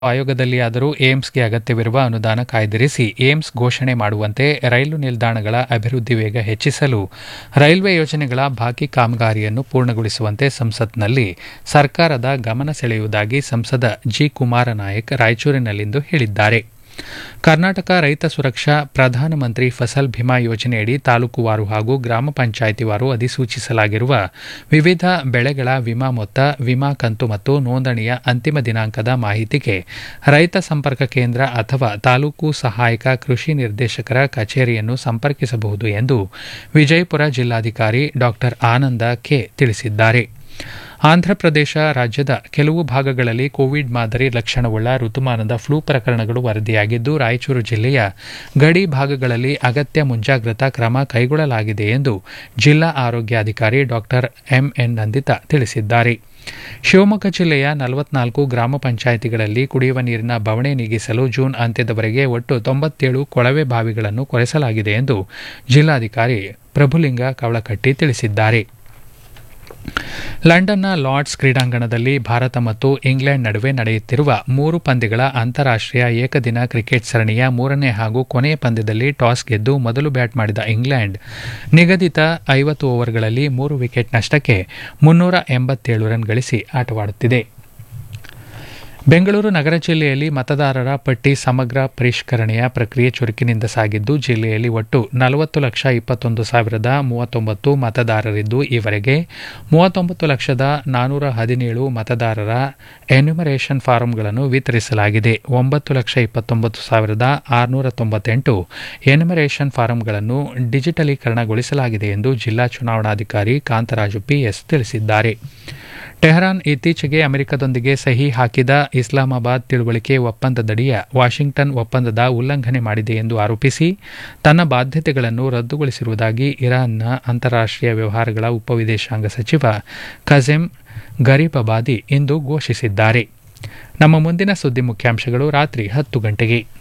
ಆಯೋಗದಲ್ಲಿ ಆದರೂ ಏಮ್ಸ್ಗೆ ಅಗತ್ಯವಿರುವ ಅನುದಾನ ಕಾಯ್ದಿರಿಸಿ ಏಮ್ಸ್ ಘೋಷಣೆ ಮಾಡುವಂತೆ ರೈಲು ನಿಲ್ದಾಣಗಳ ಅಭಿವೃದ್ಧಿ ವೇಗ ಹೆಚ್ಚಿಸಲು ರೈಲ್ವೆ ಯೋಜನೆಗಳ ಬಾಕಿ ಕಾಮಗಾರಿಯನ್ನು ಪೂರ್ಣಗೊಳಿಸುವಂತೆ ಸಂಸತ್ನಲ್ಲಿ ಸರ್ಕಾರದ ಗಮನ ಸೆಳೆಯುವುದಾಗಿ ಸಂಸದ ಜಿ ಕುಮಾರನಾಯಕ್ ರಾಯಚೂರಿನಲ್ಲಿಂದು ಹೇಳಿದ್ದಾರೆ ಕರ್ನಾಟಕ ರೈತ ಸುರಕ್ಷಾ ಪ್ರಧಾನಮಂತ್ರಿ ಫಸಲ್ ಭೀಮಾ ಯೋಜನೆಯಡಿ ತಾಲೂಕುವಾರು ಹಾಗೂ ಗ್ರಾಮ ಪಂಚಾಯಿತಿವಾರು ಅಧಿಸೂಚಿಸಲಾಗಿರುವ ವಿವಿಧ ಬೆಳೆಗಳ ವಿಮಾ ಮೊತ್ತ ವಿಮಾ ಕಂತು ಮತ್ತು ನೋಂದಣಿಯ ಅಂತಿಮ ದಿನಾಂಕದ ಮಾಹಿತಿಗೆ ರೈತ ಸಂಪರ್ಕ ಕೇಂದ್ರ ಅಥವಾ ತಾಲೂಕು ಸಹಾಯಕ ಕೃಷಿ ನಿರ್ದೇಶಕರ ಕಚೇರಿಯನ್ನು ಸಂಪರ್ಕಿಸಬಹುದು ಎಂದು ವಿಜಯಪುರ ಜಿಲ್ಲಾಧಿಕಾರಿ ಡಾ ಆನಂದ ಕೆ ತಿಳಿಸಿದ್ದಾರೆ ಆಂಧ್ರಪ್ರದೇಶ ರಾಜ್ಯದ ಕೆಲವು ಭಾಗಗಳಲ್ಲಿ ಕೋವಿಡ್ ಮಾದರಿ ಲಕ್ಷಣವುಳ್ಳ ಋತುಮಾನದ ಫ್ಲೂ ಪ್ರಕರಣಗಳು ವರದಿಯಾಗಿದ್ದು ರಾಯಚೂರು ಜಿಲ್ಲೆಯ ಗಡಿ ಭಾಗಗಳಲ್ಲಿ ಅಗತ್ಯ ಮುಂಜಾಗ್ರತಾ ಕ್ರಮ ಕೈಗೊಳ್ಳಲಾಗಿದೆ ಎಂದು ಜಿಲ್ಲಾ ಆರೋಗ್ಯಾಧಿಕಾರಿ ಡಾ ಎಂಎನ್ ನಂದಿತಾ ತಿಳಿಸಿದ್ದಾರೆ ಶಿವಮೊಗ್ಗ ಜಿಲ್ಲೆಯ ನಲವತ್ನಾಲ್ಕು ಗ್ರಾಮ ಪಂಚಾಯಿತಿಗಳಲ್ಲಿ ಕುಡಿಯುವ ನೀರಿನ ಬವಣೆ ನೀಗಿಸಲು ಜೂನ್ ಅಂತ್ಯದವರೆಗೆ ಒಟ್ಟು ತೊಂಬತ್ತೇಳು ಕೊಳವೆ ಬಾವಿಗಳನ್ನು ಕೊರೆಸಲಾಗಿದೆ ಎಂದು ಜಿಲ್ಲಾಧಿಕಾರಿ ಪ್ರಭುಲಿಂಗ ಕವಳಕಟ್ಟಿ ತಿಳಿಸಿದ್ದಾರೆ ಲಂಡನ್ನ ಲಾರ್ಡ್ಸ್ ಕ್ರೀಡಾಂಗಣದಲ್ಲಿ ಭಾರತ ಮತ್ತು ಇಂಗ್ಲೆಂಡ್ ನಡುವೆ ನಡೆಯುತ್ತಿರುವ ಮೂರು ಪಂದ್ಯಗಳ ಅಂತಾರಾಷ್ಟೀಯ ಏಕದಿನ ಕ್ರಿಕೆಟ್ ಸರಣಿಯ ಮೂರನೇ ಹಾಗೂ ಕೊನೆಯ ಪಂದ್ಯದಲ್ಲಿ ಟಾಸ್ ಗೆದ್ದು ಮೊದಲು ಬ್ಯಾಟ್ ಮಾಡಿದ ಇಂಗ್ಲೆಂಡ್ ನಿಗದಿತ ಐವತ್ತು ಓವರ್ಗಳಲ್ಲಿ ಮೂರು ವಿಕೆಟ್ ನಷ್ಟಕ್ಕೆ ಮುನ್ನೂರ ಎಂಬತ್ತೇಳು ರನ್ ಗಳಿಸಿ ಆಟವಾಡುತ್ತಿದೆ ಬೆಂಗಳೂರು ನಗರ ಜಿಲ್ಲೆಯಲ್ಲಿ ಮತದಾರರ ಪಟ್ಟಿ ಸಮಗ್ರ ಪರಿಷ್ಕರಣೆಯ ಪ್ರಕ್ರಿಯೆ ಚುರುಕಿನಿಂದ ಸಾಗಿದ್ದು ಜಿಲ್ಲೆಯಲ್ಲಿ ಒಟ್ಟು ನಲವತ್ತು ಲಕ್ಷ ಇಪ್ಪತ್ತೊಂದು ಸಾವಿರದ ಮೂವತ್ತೊಂಬತ್ತು ಮತದಾರರಿದ್ದು ಈವರೆಗೆ ಮೂವತ್ತೊಂಬತ್ತು ಲಕ್ಷದ ನಾನೂರ ಹದಿನೇಳು ಮತದಾರರ ಎನ್ಯುಮರೇಷನ್ ಫಾರಂಗಳನ್ನು ವಿತರಿಸಲಾಗಿದೆ ಒಂಬತ್ತು ಲಕ್ಷ ಇಪ್ಪತ್ತೊಂಬತ್ತು ಸಾವಿರದ ಆರುನೂರ ತೊಂಬತ್ತೆಂಟು ಎನ್ಯುಮರೇಷನ್ ಫಾರಂಗಳನ್ನು ಡಿಜಿಟಲೀಕರಣಗೊಳಿಸಲಾಗಿದೆ ಎಂದು ಜಿಲ್ಲಾ ಚುನಾವಣಾಧಿಕಾರಿ ಕಾಂತರಾಜು ಪಿಎಸ್ ತಿಳಿಸಿದ್ದಾರೆ ಟೆಹರಾನ್ ಇತ್ತೀಚೆಗೆ ಅಮೆರಿಕದೊಂದಿಗೆ ಸಹಿ ಹಾಕಿದ ಇಸ್ಲಾಮಾಬಾದ್ ತಿಳುವಳಿಕೆ ಒಪ್ಪಂದದಡಿಯ ವಾಷಿಂಗ್ಟನ್ ಒಪ್ಪಂದದ ಉಲ್ಲಂಘನೆ ಮಾಡಿದೆ ಎಂದು ಆರೋಪಿಸಿ ತನ್ನ ಬಾಧ್ಯತೆಗಳನ್ನು ರದ್ದುಗೊಳಿಸಿರುವುದಾಗಿ ಇರಾನ್ನ ಅಂತಾರಾಷ್ಟೀಯ ವ್ಯವಹಾರಗಳ ಉಪವಿದೇಶಾಂಗ ಸಚಿವ ಖಜೆಮ್ ಗರೀಬಾಬಾದಿ ಇಂದು ಘೋಷಿಸಿದ್ದಾರೆ ನಮ್ಮ ಮುಂದಿನ ಸುದ್ದಿ ಮುಖ್ಯಾಂಶಗಳು ರಾತ್ರಿ ಹತ್ತು ಗಂಟೆಗೆ